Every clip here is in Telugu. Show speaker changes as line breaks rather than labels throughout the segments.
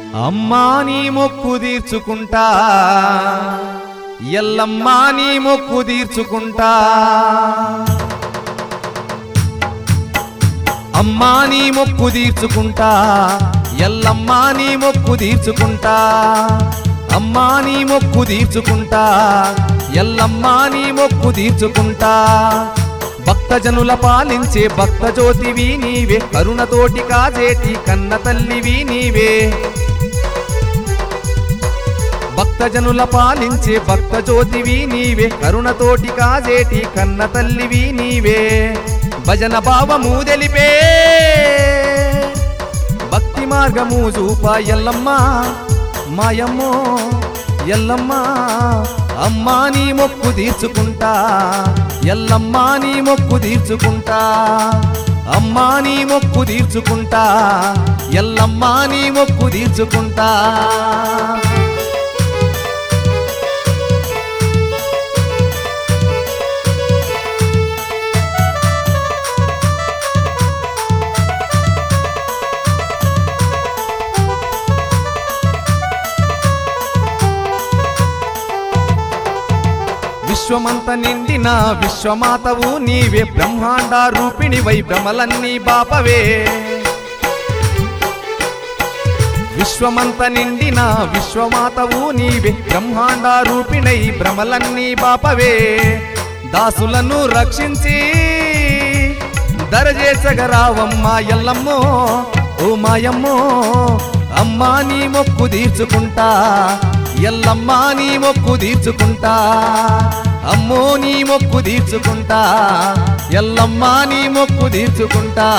అమ్మా నీ మొక్కు తీర్చుకుంటా ఎల్లమ్మా నీ మొక్కు తీర్చుకుంటా అమ్మా నీ మొక్కు తీర్చుకుంటా ఎల్లమ్మా నీ మొక్కు తీర్చుకుంటా అమ్మా నీ మొక్కు తీర్చుకుంటా ఎల్లమ్మా నీ మొక్కు తీర్చుకుంటా భక్తజనుల పాలించే భక్త జ్యోతివి నీవే కరుణతోటి కాజేటి కన్న తల్లివి నీవే భక్తజనుల పాలించే భక్త జ్యోతివి నీవే కరుణతోటి కాజేటి కన్న తల్లివి నీవే భజన భావము తెలిపే భక్తి మార్గము చూప ఎల్లమ్మ మాయమ్మో ఎల్లమ్మ అమ్మా నీ మొక్కు తీర్చుకుంటా ఎల్లమ్మా నీ మొక్కు తీర్చుకుంటా అమ్మా నీ మొక్కు తీర్చుకుంటా ఎల్లమ్మా నీ మొక్కు తీర్చుకుంటా విశ్వమంత నిండిన విశ్వమాతవు నీవే బ్రహ్మాండ రూపిణి వై భ్రమలన్నీ బాపవే విశ్వమంత నిండిన విశ్వమాతవు నీవే బ్రహ్మాండ రూపిణై భ్రమలన్నీ బాపవే దాసులను రక్షించి దరజేసగరావమ్మ ఎల్లమ్మో ఓ మాయమ్మో అమ్మా నీ మొక్కు తీర్చుకుంటా ఎల్లమ్మా నీ మొక్కు తీర్చుకుంటా అమ్మో నీ మొక్కు తీర్చుకుంటా ఎల్లమ్మా నీ మొక్కు తీర్చుకుంటా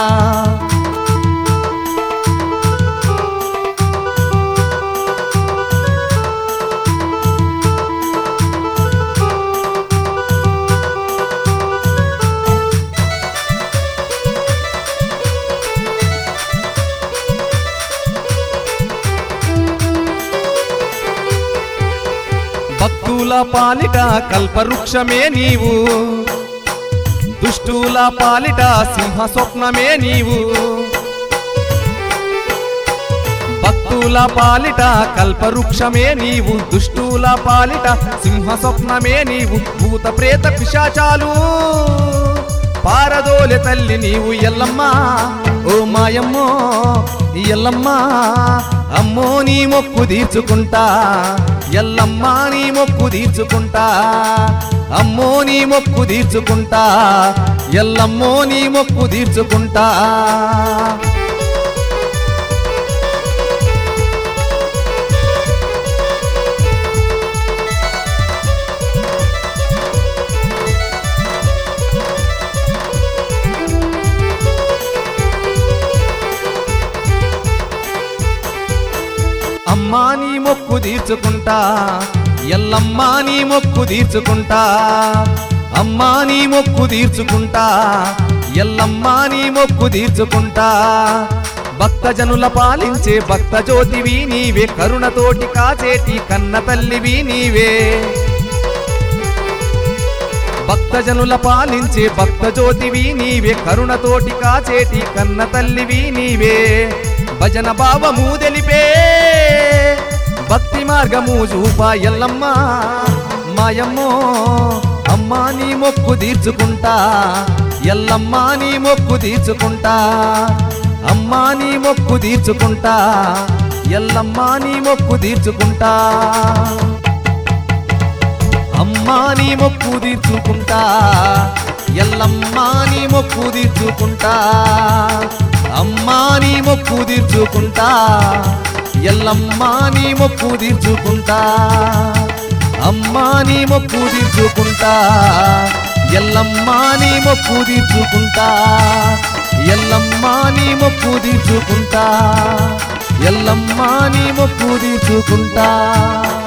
భక్తుల పాలిట కల్పవృక్షమే నీవు దుష్టుల పాలిట సింహ స్వప్నమే నీవు భక్తుల పాలిట కల్పవృక్షమే నీవు దుష్టుల పాలిట సింహ స్వప్నమే నీవు భూత ప్రేత పిశాచాలు పారదోలె తల్లి నీవు ఎల్లమ్మా ఓ మాయమ్మో ఎల్లమ్మా అమ్మో నీ మొక్కు తీర్చుకుంటా ఎల్లమ్మా నీ మొక్కు తీర్చుకుంటా అమ్మో నీ మొక్కు తీర్చుకుంటా ఎల్లమ్మో నీ మొక్కు తీర్చుకుంటా అమ్మా నీ మొక్కు తీర్చుకుంటా ఎల్లమ్మా నీ మొక్కు తీర్చుకుంటా అమ్మా నీ మొక్కు తీర్చుకుంటా ఎల్లమ్మా నీ మొక్కు తీర్చుకుంటా భక్తజనుల పాలించే భక్త జ్యోతివి నీవే కరుణతోటి కాచేటి కన్న తల్లివి నీవే భక్తజనుల పాలించే భక్త జ్యోతివి నీవే కరుణతోటి కాచేటి కన్న తల్లివి నీవే భజన భావము తెలిపే భక్తి మార్గము చూప ఎల్లమ్మ మాయమ్మో అమ్మా నీ మొక్కు తీర్చుకుంటా ఎల్లమ్మా నీ మొక్కు తీర్చుకుంటా అమ్మా నీ మొక్కు తీర్చుకుంటా ఎల్లమ్మా నీ మొక్కు తీర్చుకుంటా అమ్మా నీ మొక్కు తీర్చుకుంటా ఎల్లమ్మా నీ మొక్కు తీర్చుకుంటా అమ్మా నీ మొక్కు తీర్చుకుంటా ఎల్లమ్మా నీ మొక్కు తీర్చుకుంటా అమ్మా నీ మొక్కు తీర్చుకుంటా ఎల్లమ్మా నీ మొక్కు తీర్చుకుంటా ఎల్లమ్మా నీ మొక్కు తీర్చుకుంటా ఎల్లమ్మా నీ మొక్కు తీర్చుకుంటా